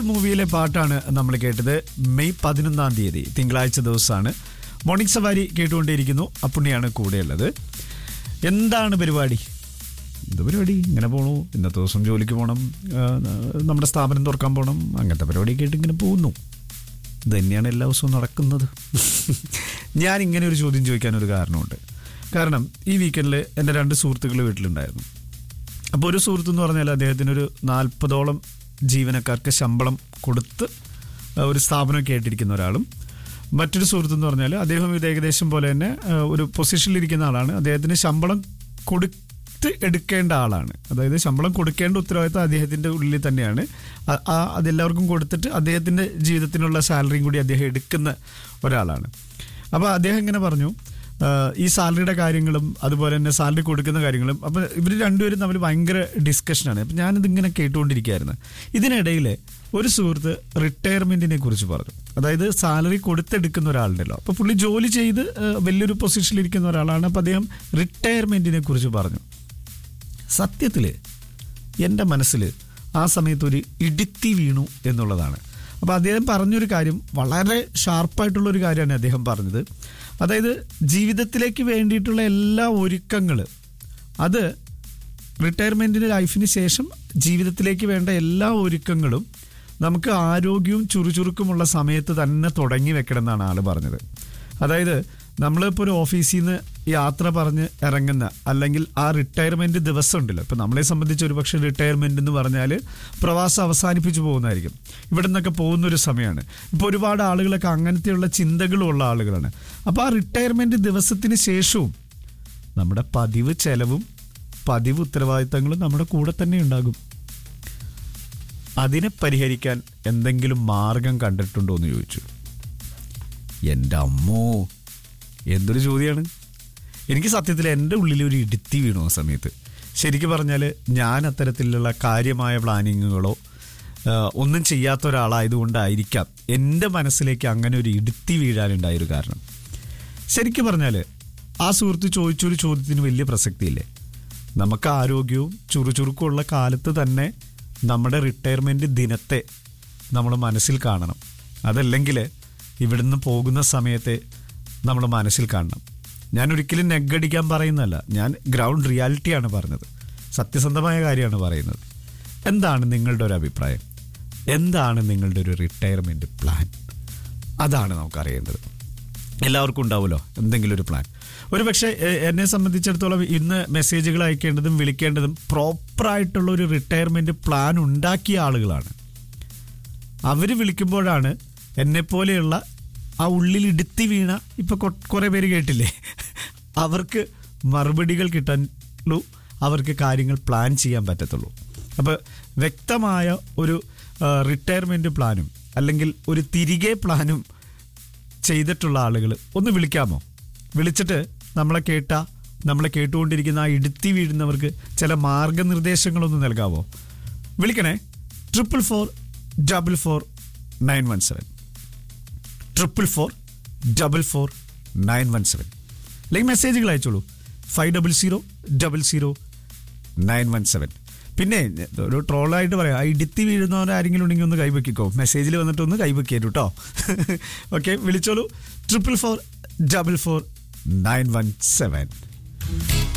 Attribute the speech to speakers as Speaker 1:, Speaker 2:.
Speaker 1: മൂവിയിലെ പാട്ടാണ് നമ്മൾ കേട്ടത് മെയ് പതിനൊന്നാം തീയതി തിങ്കളാഴ്ച ദിവസമാണ് മോർണിംഗ് സവാരി കേട്ടുകൊണ്ടേയിരിക്കുന്നു അപ്പുണ്ണിയാണ് കൂടെയുള്ളത് എന്താണ് പരിപാടി എന്ത് പരിപാടി ഇങ്ങനെ പോണു ഇന്നത്തെ ദിവസം ജോലിക്ക് പോകണം ആ, നമ്മുടെ സ്ഥാപനം തുറക്കാൻ പോകണം അങ്ങനത്തെ പരിപാടി കേട്ട് ഇങ്ങനെ പോകുന്നു ഇത് തന്നെയാണ് എല്ലാ ദിവസവും നടക്കുന്നത് ഞാൻ ഇങ്ങനെ ഒരു ചോദ്യം ചോദിക്കാനൊരു കാരണമുണ്ട് കാരണം ഈ വീക്കെൻഡിൽ എൻ്റെ രണ്ട് സുഹൃത്തുക്കൾ വീട്ടിലുണ്ടായിരുന്നു അപ്പോൾ ഒരു സുഹൃത്ത് എന്ന് പറഞ്ഞാൽ അദ്ദേഹത്തിന് ഒരു നാൽപ്പതോളം ജീവനക്കാർക്ക് ശമ്പളം കൊടുത്ത് ആ, ഒരു സ്ഥാപനമൊക്കെ ആയിട്ടിരിക്കുന്ന ഒരാളും മറ്റൊരു സുഹൃത്ത് എന്ന് പറഞ്ഞാൽ അദ്ദേഹം ഇത് ഏകദേശം പോലെ തന്നെ ആ, ഒരു പൊസിഷനിലിരിക്കുന്ന ആളാണ് അദ്ദേഹത്തിന് ശമ്പളം കൊടുത്ത് എടുക്കേണ്ട ആളാണ് അതായത് ശമ്പളം കൊടുക്കേണ്ട ഉത്തരവാദിത്തം അദ്ദേഹത്തിൻ്റെ ഉള്ളിൽ തന്നെയാണ് ആ- ആ അതെല്ലാവർക്കും കൊടുത്തിട്ട് അദ്ദേഹത്തിൻ്റെ ജീവിതത്തിനുള്ള സാലറിയും കൂടി അദ്ദേഹം എടുക്കുന്ന ഒരാളാണ് അപ്പോൾ അദ്ദേഹം ഇങ്ങനെ പറഞ്ഞു ആഹ് ഈ സാലറിയുടെ കാര്യങ്ങളും അതുപോലെ തന്നെ സാലറി കൊടുക്കുന്ന കാര്യങ്ങളും അപ്പോൾ ഇവർ രണ്ടുപേരും തമ്മിൽ ഭയങ്കര ഡിസ്കഷനാണ് അപ്പം ഞാനിതിങ്ങനെ കേട്ടുകൊണ്ടിരിക്കുകയായിരുന്നു ഇതിനിടയിൽ ഒരു സുഹൃത്ത് റിട്ടയർമെൻറ്റിനെ കുറിച്ച് പറഞ്ഞു അതായത് സാലറി കൊടുത്തെടുക്കുന്ന ഒരാളുണ്ടല്ലോ അപ്പോൾ പുള്ളി ജോലി ചെയ്ത് ആഹ് വലിയൊരു പൊസിഷനിലിരിക്കുന്ന ഒരാളാണ് അപ്പോൾ അദ്ദേഹം റിട്ടയർമെൻറ്റിനെ കുറിച്ച് പറഞ്ഞു സത്യത്തിൽ എൻ്റെ മനസ്സിൽ ആ സമയത്ത് ഒരു ഇടുത്തി വീണു എന്നുള്ളതാണ് അപ്പോൾ അദ്ദേഹം പറഞ്ഞൊരു കാര്യം വളരെ ഷാർപ്പായിട്ടുള്ളൊരു കാര്യമാണ് അദ്ദേഹം പറഞ്ഞത് അതായത് ജീവിതത്തിലേക്ക് വേണ്ടിയിട്ടുള്ള എല്ലാ ഒരുക്കങ്ങൾ അത് റിട്ടയർമെൻറ്റിന് ലൈഫിന് ശേഷം ജീവിതത്തിലേക്ക് വേണ്ട എല്ലാ ഒരുക്കങ്ങളും നമുക്ക് ആരോഗ്യവും ചുറുചുറുക്കുമുള്ള സമയത്ത് തന്നെ തുടങ്ങി വെക്കണം എന്നാണ് ആള് പറഞ്ഞത് അതായത് നമ്മളിപ്പോൾ ഒരു ഓഫീസിൽ നിന്ന് യാത്ര പറഞ്ഞ് ഇറങ്ങുന്ന അല്ലെങ്കിൽ ആ റിട്ടയർമെന്റ് ദിവസം ഉണ്ടല്ലോ ഇപ്പം നമ്മളെ സംബന്ധിച്ച് ഒരു പക്ഷേ റിട്ടയർമെന്റ് എന്ന് പറഞ്ഞാൽ പ്രവാസം അവസാനിപ്പിച്ചു പോകുന്നതായിരിക്കും ഇവിടെ നിന്നൊക്കെ പോകുന്ന ഒരു സമയമാണ് ഇപ്പോൾ ഒരുപാട് ആളുകളൊക്കെ അങ്ങനത്തെയുള്ള ചിന്തകളുള്ള ആളുകളാണ് അപ്പോൾ ആ റിട്ടയർമെന്റ് ദിവസത്തിന് ശേഷവും നമ്മുടെ പതിവ് ചെലവും പതിവ് ഉത്തരവാദിത്തങ്ങളും നമ്മുടെ കൂടെ തന്നെ ഉണ്ടാകും അതിനെ പരിഹരിക്കാൻ എന്തെങ്കിലും മാർഗം കണ്ടിട്ടുണ്ടോ എന്ന് ചോദിച്ചു എൻ്റെ അമ്മോ എന്തൊരു ചോദ്യമാണ് എനിക്ക് സത്യത്തിൽ എൻ്റെ ഉള്ളിൽ ഒരു ഇടുത്തി വീണു ആ സമയത്ത് ശരിക്കും പറഞ്ഞാൽ ഞാൻ അത്തരത്തിലുള്ള കാര്യമായ പ്ലാനിങ്ങുകളോ ആ, ഒന്നും ചെയ്യാത്ത ഒരാളായതുകൊണ്ടായിരിക്കാം എൻ്റെ മനസ്സിലേക്ക് അങ്ങനെ ഒരു ഇടുത്തി വീഴാനുണ്ടായൊരു കാരണം ശരിക്കും പറഞ്ഞാൽ ആ സുഹൃത്ത് ചോദിച്ചൊരു ചോദ്യത്തിന് വലിയ പ്രസക്തിയില്ലേ നമുക്ക് ആരോഗ്യവും ചുറുചുറുക്കുമുള്ള കാലത്ത് തന്നെ നമ്മുടെ റിട്ടയർമെൻറ്റ് ദിനത്തെ നമ്മൾ മനസ്സിൽ കാണണം അതല്ലെങ്കിൽ ഇവിടുന്ന് പോകുന്ന സമയത്തെ നമ്മൾ മനസ്സിൽ കാണണം ഞാൻ ഒരിക്കലും നെഗടിക്കാൻ പറയുന്നതല്ല ഞാൻ ഗ്രൗണ്ട് റിയാലിറ്റിയാണ് പറഞ്ഞത് സത്യസന്ധമായ കാര്യമാണ് പറയുന്നത് എന്താണ് നിങ്ങളുടെ ഒരു അഭിപ്രായം എന്താണ് നിങ്ങളുടെ ഒരു റിട്ടയർമെൻറ്റ് പ്ലാൻ അതാണ് നമുക്കറിയേണ്ടത് എല്ലാവർക്കും ഉണ്ടാവുമല്ലോ എന്തെങ്കിലും ഒരു പ്ലാൻ ഒരു പക്ഷേ എ- എന്നെ സംബന്ധിച്ചിടത്തോളം ഇന്ന് മെസ്സേജുകൾ അയക്കേണ്ടതും വിളിക്കേണ്ടതും പ്രോപ്പറായിട്ടുള്ള ഒരു റിട്ടയർമെന്റ് പ്ലാൻ ഉണ്ടാക്കിയ ആളുകളാണ് അവർ വിളിക്കുമ്പോഴാണ് എന്നെപ്പോലെയുള്ള ആ ഉള്ളിൽ ഇടുത്തി വീണ ഇപ്പൊ കൊ- കുറെ പേര് കേട്ടില്ലേ അവർക്ക് മറുപടികൾ കിട്ടാനുള്ളൂ അവർക്ക് കാര്യങ്ങൾ പ്ലാൻ ചെയ്യാൻ പറ്റത്തുള്ളൂ അപ്പോൾ വ്യക്തമായ ഒരു റിട്ടയർമെന്റ് പ്ലാനും അല്ലെങ്കിൽ ഒരു തിരികെ പ്ലാനും ചെയ്തിട്ടുള്ള ആളുകൾ ഒന്ന് വിളിക്കാമോ വിളിച്ചിട്ട് നമ്മളെ കേട്ട നമ്മളെ കേട്ടുകൊണ്ടിരിക്കുന്ന ആ ഇടുത്തി വീഴുന്നവർക്ക് ചില മാർഗനിർദ്ദേശങ്ങളൊന്ന് നൽകാമോ വിളിക്കണേ triple four double four nine one seven triple four double four nine one seven അല്ലെങ്കിൽ മെസ്സേജുകൾ അയച്ചോളൂ five double zero double zero nine one seven പിന്നെ ഒരു ട്രോളായിട്ട് പറയാം ആ ഇടുത്തി വീഴുന്നവർ ആരെങ്കിലും ഉണ്ടെങ്കിൽ ഒന്ന് കൈവയ്ക്കോ മെസ്സേജിൽ വന്നിട്ട് ഒന്ന് കൈവയ്ക്കേരു കേട്ടോ ഓക്കെ വിളിച്ചോളൂ triple four double four nine one seven